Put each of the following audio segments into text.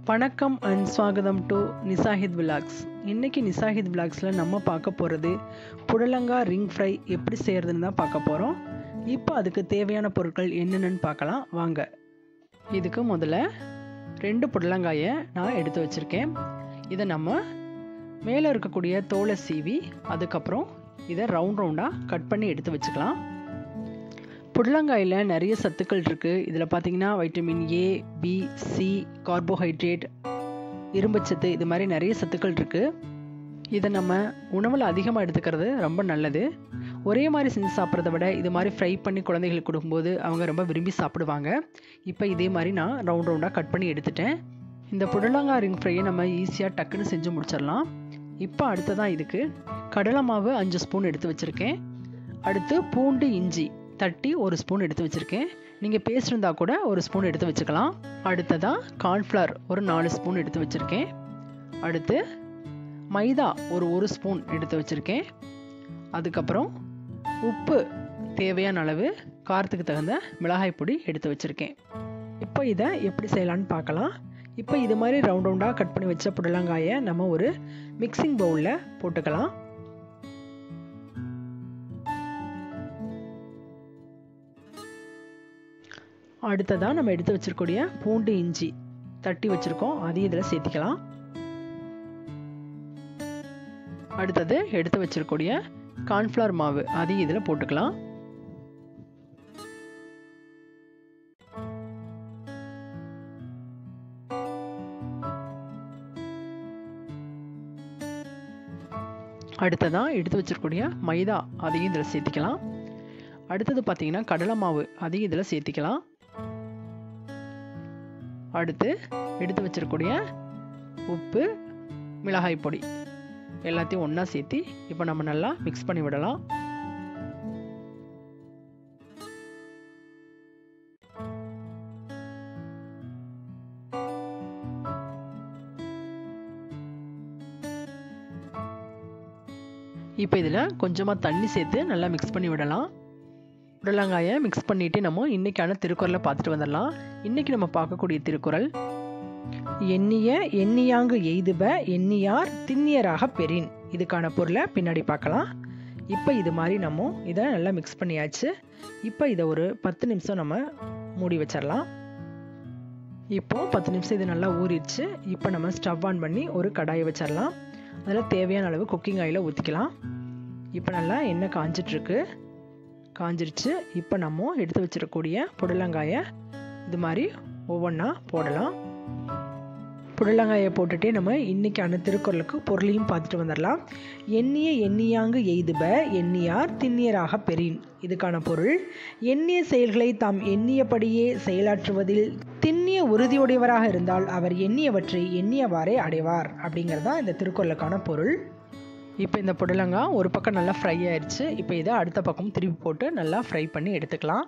வணக்கம் அண்ட் ஸ்வாகதம் to Nisahith vlogs இன்னைக்கு நிசாஹித் விலாக்ஸில் நம்ம பார்க்க போகிறது புடலங்கா ரிங் ஃப்ரை எப்படி செய்கிறதுன்னு தான் பார்க்க போகிறோம் இப்போ அதுக்கு தேவையான பொருட்கள் என்னென்னு பார்க்கலாம் வாங்க இதுக்கு முதல்ல ரெண்டு புடலங்காயை நான் எடுத்து வச்சுருக்கேன் இதை நம்ம மேலே இருக்கக்கூடிய தோலை சீவி அதுக்கப்புறம் இதை ரவுண்ட் ரவுண்டாக கட் பண்ணி எடுத்து வச்சுக்கலாம் புடலங்காயில் நிறைய சத்துக்கள் இருக்குது இதில் பார்த்தீங்கன்னா vitamin A B C carbohydrate இரும்புச்சத்து இது மாதிரி நிறைய சத்துக்கள் இருக்குது இதை நம்ம உணவில் அதிகமாக எடுத்துக்கிறது ரொம்ப நல்லது ஒரே மாதிரி செஞ்சு சாப்பிட்றத விட இது மாதிரி ஃப்ரை பண்ணி குழந்தைகளுக்கு கொடுக்கும்போது அவங்க ரொம்ப விரும்பி சாப்பிடுவாங்க இப்போ இதே மாதிரி நான் ரவுண்ட் ரவுண்டாக கட் பண்ணி எடுத்துட்டேன் இந்த புடலங்காய் ரிங் ஃப்ரையை நம்ம ஈஸியாக டக்குன்னு செஞ்சு முடிச்சிடலாம் இப்போ அடுத்ததான் இதுக்கு கடலை மாவு அஞ்சு ஸ்பூன் எடுத்து வச்சுருக்கேன் அடுத்து பூண்டு இஞ்சி தட்டி ஒரு ஸ்பூன் எடுத்து வச்சுருக்கேன் நீங்கள் பேஸ்ட் இருந்தால் கூட ஒரு ஸ்பூன் எடுத்து வச்சுக்கலாம் அடுத்ததாக கார்ன்ஃப்ளவர் ஒரு நாலு ஸ்பூன் எடுத்து வச்சுருக்கேன் அடுத்து மைதா ஒரு ஒரு ஸ்பூன் எடுத்து வச்சுருக்கேன் அதுக்கப்புறம் உப்பு தேவையான அளவு காரத்துக்கு தகுந்த மிளகாய் பொடி எடுத்து வச்சுருக்கேன் இப்போ இதை எப்படி செய்யலான்னு பார்க்கலாம் இப்போ இது மாதிரி ரவுண்ட் ரவுண்டாக கட் பண்ணி வச்ச புடலங்காயை நம்ம ஒரு மிக்சிங் பவுலில் போட்டுக்கலாம் அடுத்ததாக நம்ம எடுத்து வச்சிருக்கூடிய பூண்டு இஞ்சி தட்டி வச்சுருக்கோம் அதையும் இதில் சேர்த்திக்கலாம் அடுத்தது எடுத்து வச்சிருக்கூடிய கார்ன்ஃப்ளவர் மாவு அதையும் இதில் போட்டுக்கலாம் அடுத்ததான் எடுத்து வச்சிருக்கூடிய மைதா அதையும் இதில் சேர்த்திக்கலாம் அடுத்தது பார்த்தீங்கன்னா கடலை மாவு அதையும் இதில் சேர்த்திக்கலாம் அடுத்து எடுத்து வச்சிருக்கூடிய உப்பு மிளகாய் பொடி எல்லாத்தையும் ஒன்றா சேர்த்தி இப்போ நம்ம நல்லா மிக்ஸ் பண்ணி விடலாம் இப்போ இதில் கொஞ்சமாக தண்ணி சேர்த்து நல்லா மிக்ஸ் பண்ணி விடலாம் புடலங்காயை மிக்ஸ் பண்ணிவிட்டு நம்ம இன்றைக்கான திருக்குறளை பார்த்துட்டு வந்துடலாம் இன்றைக்கி நம்ம பார்க்கக்கூடிய திருக்குறள் எண்ணிய எண்ணியாங்கு எய்துப எண்ணியார் திண்ணியராக பெறின் இதுக்கான பொருளை பின்னாடி பார்க்கலாம் இப்போ இது மாதிரி நம்ம இதை நல்லா மிக்ஸ் பண்ணியாச்சு இப்போ இதை ஒரு பத்து நிமிஷம் நம்ம மூடி வச்சிடலாம் இப்போ பத்து நிமிஷம் இது நல்லா ஊறிடுச்சு இப்போ நம்ம ஸ்டவ் ஆன் பண்ணி ஒரு கடாயை வச்சிடலாம் அதில் தேவையான அளவு குக்கிங் ஆயிலை ஊற்றிக்கலாம் இப்போ நல்லா எண்ணெய் காஞ்சிட்ருக்கு காஞ்சிருச்சு இப்போ நம்ம எடுத்து வச்சிருக்கக்கூடிய புடலங்காயை இது மாதிரி ஒவ்வொன்றா போடலாம் புடலங்காயை போட்டுட்டே நம்ம இன்னைக்கான திருக்குறளுக்கு பொருளையும் பார்த்துட்டு வந்துடலாம் எண்ணிய எண்ணியாங்கு எய்துப எண்ணியார் திண்ணியராக பெறின் இதுக்கான பொருள் எண்ணிய செயல்களை தாம் எண்ணியபடியே செயலாற்றுவதில் திண்ணிய உறுதியுடையவராக இருந்தால் அவர் எண்ணியவற்றை எண்ணியவாறே அடைவார் அப்படிங்கிறது தான் இந்த திருக்குறளுக்கான பொருள் இப்போ இந்த புடலங்காய் ஒரு பக்கம் நல்லா ஃப்ரை ஆயிடுச்சு இப்போ இதை அடுத்த பக்கம் திருப்பி போட்டு நல்லா ஃப்ரை பண்ணி எடுத்துக்கலாம்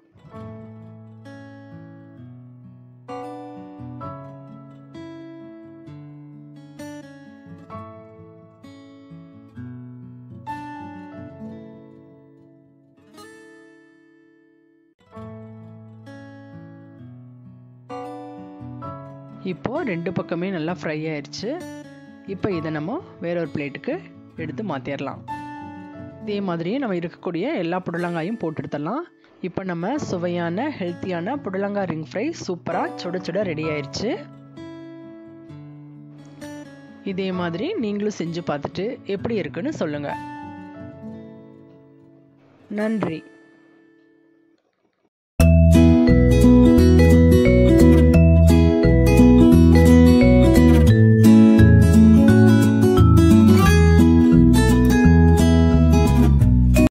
இப்போது ரெண்டு பக்கமே நல்லா ஃப்ரை ஆயிடுச்சு இப்போ இதை நம்ம வேற ஒரு பிளேட்டுக்கு எடுத்து மாற்றிடலாம் இதே மாதிரியே நம்ம இருக்கக்கூடிய எல்லா புடலங்காயும் போட்டு எடுத்துடலாம் இப்போ நம்ம சுவையான ஹெல்த்தியான புடலங்காய் ரிங் ஃப்ரை சூப்பராக சுட சுட ரெடி ஆயிடுச்சு இதே மாதிரி நீங்களும் செஞ்சு பார்த்துட்டு எப்படி இருக்குன்னு சொல்லுங்கள் நன்றி